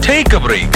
Take a break.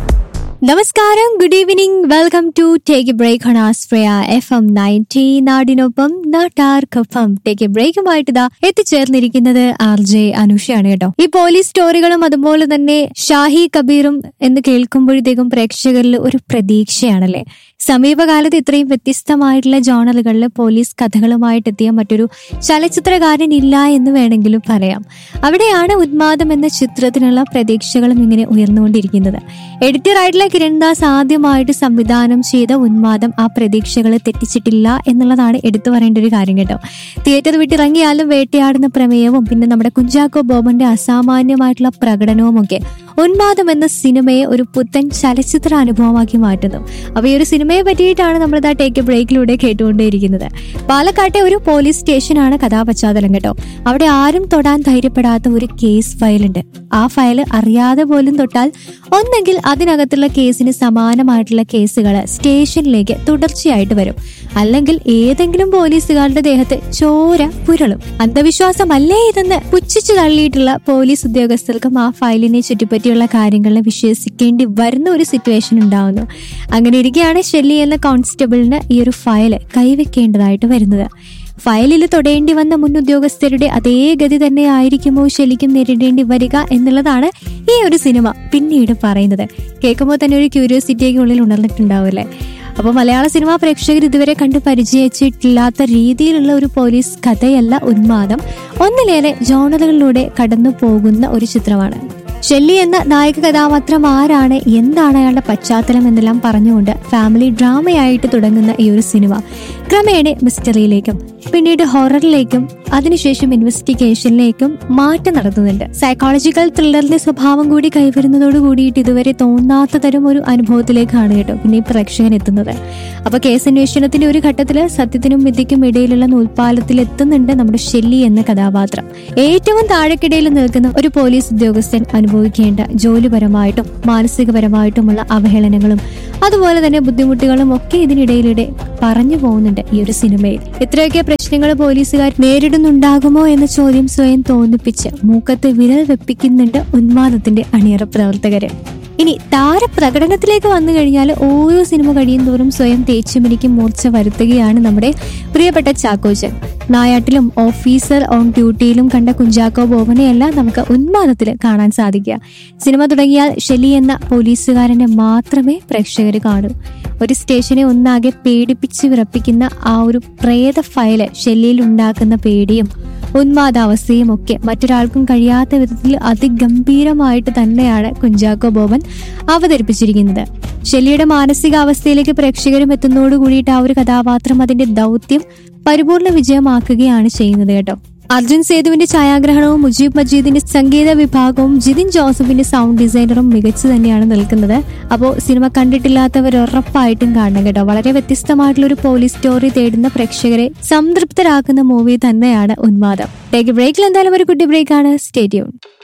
നമസ്കാരം good evening welcome to take a break on ആസ്ട്രയ FM ninety നയൻറ്റി നാടിനൊപ്പം നാട്ടാർക്കൊപ്പം ടേക്ക് എ ബ്രേക്കുമായിട്ട് ഇതാ എത്തിച്ചേർന്നിരിക്കുന്നത് ആർ ജെ അനുഷയാണ് കേട്ടോ ഈ പോലീസ് സ്റ്റോറികളും അതുപോലെ തന്നെ ഷാഹി കബീറും എന്ന് കേൾക്കുമ്പോഴത്തേക്കും പ്രേക്ഷകരിൽ ഒരു പ്രതീക്ഷയാണല്ലേ സമീപകാലത്ത് ഇത്രയും വ്യത്യസ്തമായിട്ടുള്ള ജോണലുകളിൽ പോലീസ് കഥകളുമായിട്ട് എത്തിയ മറ്റൊരു ചലച്ചിത്രകാരൻ ഇല്ല എന്ന് വേണമെങ്കിലും പറയാം അവിടെയാണ് ഉന്മാദം എന്ന ചിത്രത്തിനുള്ള പ്രതീക്ഷകളും ഇങ്ങനെ ഉയർന്നുകൊണ്ടിരിക്കുന്നത് എഡിറ്റർ ആയിട്ടുള്ള കിരൺദാസ് ആദ്യമായിട്ട് സംവിധാനം ചെയ്ത ഉന്മാദം ആ പ്രതീക്ഷകളെ തെറ്റിച്ചിട്ടില്ല എന്നുള്ളതാണ് എടുത്തു പറയേണ്ട ഒരു കാര്യം കേട്ടോ തിയേറ്റർ വിട്ടിറങ്ങിയാലും വേട്ടയാടുന്ന പ്രമേയവും പിന്നെ നമ്മുടെ കുഞ്ചാക്കോ ബോബന്റെ അസാമാന്യമായിട്ടുള്ള പ്രകടനവും ഒക്കെ ഉന്മാദം എന്ന സിനിമയെ ഒരു പുത്തൻ ചലച്ചിത്ര അനുഭവമാക്കി മാറ്റുന്നു അപ്പൊ ഈ ഒരു സിനിമയെ പറ്റിയിട്ടാണ് നമ്മൾ ഇതാ ടേക്ക് എ ബ്രേക്കിലൂടെ കേട്ടുകൊണ്ടേയിരിക്കുന്നത് പാലക്കാട്ടെ ഒരു പോലീസ് സ്റ്റേഷനാണ് കഥാപശ്ചാത്തലം കേട്ടോ അവിടെ ആരും തൊടാൻ ധൈര്യപ്പെടാത്ത ഒരു കേസ് ഫയലുണ്ട് ആ ഫയല് അറിയാതെ പോലും തൊട്ടാൽ ഒന്നെങ്കിൽ അതിനകത്തുള്ള കേസിന് സമാനമായിട്ടുള്ള കേസുകൾ സ്റ്റേഷനിലേക്ക് തുടർച്ചയായിട്ട് വരും അല്ലെങ്കിൽ ഏതെങ്കിലും പോലീസുകാരുടെ ദേഹത്ത് ചോര പുരളും അന്ധവിശ്വാസമല്ലേ ഇതെന്ന് പുച്ഛിച്ചു തള്ളിയിട്ടുള്ള പോലീസ് ഉദ്യോഗസ്ഥർക്കും ആ ഫയലിനെ ചുറ്റിപ്പറ്റിയുള്ള കാര്യങ്ങളെ വിശ്വസിക്കേണ്ടി വരുന്ന ഒരു സിറ്റുവേഷൻ ഉണ്ടാവുന്നു അങ്ങനെ ഇരിക്കെയാണ് ഷെല്ലി എന്ന കോൺസ്റ്റബിളിന് ഈ ഒരു ഫയൽ കൈവെക്കേണ്ടതായിട്ട് വരുന്നത് ഫയലിൽ തൊടേണ്ടി വന്ന മുൻ ഉദ്യോഗസ്ഥരുടെ അതേ ഗതി തന്നെ ആയിരിക്കുമോ ശരിക്കും നേരിടേണ്ടി വരിക എന്നുള്ളതാണ് ഈ ഒരു സിനിമ പിന്നീട് പറയുന്നത് കേൾക്കുമ്പോൾ തന്നെ ഒരു ക്യൂരിയോസിറ്റിയൊക്കെ ഉള്ളിൽ ഉണർന്നിട്ടുണ്ടാവില്ലേ അപ്പോൾ മലയാള സിനിമാ പ്രേക്ഷകർ ഇതുവരെ കണ്ട് പരിചയിച്ചിട്ടില്ലാത്ത രീതിയിലുള്ള ഒരു പോലീസ് കഥയല്ല ഉന്മാദം ഒന്നിലേറെ ജോണലുകളിലൂടെ കടന്നു പോകുന്ന ഒരു ചിത്രമാണ് ഷെല്ലി എന്ന നായക കഥാപാത്രം ആരാണ് എന്താണ് അയാളുടെ പശ്ചാത്തലം എന്നെല്ലാം പറഞ്ഞുകൊണ്ട് ഫാമിലി ഡ്രാമയായിട്ട് തുടങ്ങുന്ന ഈ ഒരു സിനിമ ക്രമേണ മിസ്റ്ററിയിലേക്കും പിന്നീട് ഹൊററിലേക്കും അതിനുശേഷം ഇൻവെസ്റ്റിഗേഷനിലേക്കും മാറ്റം നടത്തുന്നുണ്ട് സൈക്കോളജിക്കൽ ത്രില്ലറിന്റെ സ്വഭാവം കൂടി കൈവരുന്നതോട് കൂടിയിട്ട് ഇതുവരെ തോന്നാത്ത തരം ഒരു അനുഭവത്തിലേക്കാണ് കേട്ടോ പിന്നെ ഈ പ്രേക്ഷകൻ എത്തുന്നത് അപ്പൊ കേസ് അന്വേഷണത്തിന്റെ ഒരു ഘട്ടത്തില് സത്യത്തിനും വിദ്യക്കും ഇടയിലുള്ള നൂൽപ്പാലത്തിൽ എത്തുന്നുണ്ട് നമ്മുടെ ഷെല്ലി എന്ന കഥാപാത്രം ഏറ്റവും താഴെക്കിടയിൽ നിൽക്കുന്ന ഒരു പോലീസ് ഉദ്യോഗസ്ഥൻ അനുഭവിക്കേണ്ട ജോലിപരമായിട്ടും മാനസികപരമായിട്ടുമുള്ള അവഹേളനങ്ങളും അതുപോലെ തന്നെ ബുദ്ധിമുട്ടുകളും ഒക്കെ ഇതിനിടയിലൂടെ പറഞ്ഞു പോകുന്നുണ്ട് ഈ ഒരു സിനിമയിൽ ഇത്രയൊക്കെ പ്രശ്നങ്ങൾ പോലീസുകാർ നേരിടുന്നുണ്ടാകുമോ എന്ന ചോദ്യം സ്വയം തോന്നിപ്പിച്ച് മൂക്കത്ത് വിരൽ വെപ്പിക്കുന്നുണ്ട് ഉന്മാദത്തിന്റെ അണിയറ പ്രവർത്തകര് ഇനി താരപ്രകടനത്തിലേക്ക് വന്നു കഴിഞ്ഞാൽ ഓരോ സിനിമ കഴിയും തോറും സ്വയം തേച്ചുമിനിക്ക് മൂർച്ച വരുത്തുകയാണ് നമ്മുടെ പ്രിയപ്പെട്ട ചാക്കോച്ചൻ നായാട്ടിലും ഓഫീസർ ഓൺ ഡ്യൂട്ടിയിലും കണ്ട കുഞ്ചാക്കോ ബോബനെയെല്ലാം നമുക്ക് ഉന്മാദത്തിൽ കാണാൻ സാധിക്കുക സിനിമ തുടങ്ങിയാൽ ഷെലി എന്ന പോലീസുകാരനെ മാത്രമേ പ്രേക്ഷകർ കാണൂ ഒരു സ്റ്റേഷനെ ഒന്നാകെ പേടിപ്പിച്ച് വിറപ്പിക്കുന്ന ആ ഒരു പ്രേത ഫയല് ഷെല്ലിയിൽ ഉണ്ടാക്കുന്ന പേടിയും ഉന്മാദാവസ്ഥയും ഒക്കെ മറ്റൊരാൾക്കും കഴിയാത്ത വിധത്തിൽ അതിഗംഭീരമായിട്ട് തന്നെയാണ് കുഞ്ചാക്കോ ബോബൻ അവതരിപ്പിച്ചിരിക്കുന്നത് ഷെല്ലിയുടെ മാനസികാവസ്ഥയിലേക്ക് പ്രേക്ഷകരും എത്തുന്നതോട് കൂടിയിട്ട് ആ ഒരു കഥാപാത്രം അതിന്റെ ദൗത്യം പരിപൂർണ വിജയമാക്കുകയാണ് ചെയ്യുന്നത് കേട്ടോ അർജുൻ സേതുവിന്റെ ഛായാഗ്രഹണവും മുജീബ് മജീദിന്റെ സംഗീത വിഭാഗവും ജിതിൻ ജോസഫിന്റെ സൗണ്ട് ഡിസൈനറും മികച്ചു തന്നെയാണ് നിൽക്കുന്നത് അപ്പോൾ സിനിമ കണ്ടിട്ടില്ലാത്തവർ ഉറപ്പായിട്ടും കാണണം കേട്ടോ വളരെ വ്യത്യസ്തമായിട്ടുള്ള ഒരു പോലീസ് സ്റ്റോറി തേടുന്ന പ്രേക്ഷകരെ സംതൃപ്തരാക്കുന്ന മൂവി തന്നെയാണ് ഉന്മാദം ടേക്ക് ബ്രേക്കിൽ എന്തായാലും ഒരു കുട്ടി ബ്രേക്കാണ് സ്റ്റേഡിയം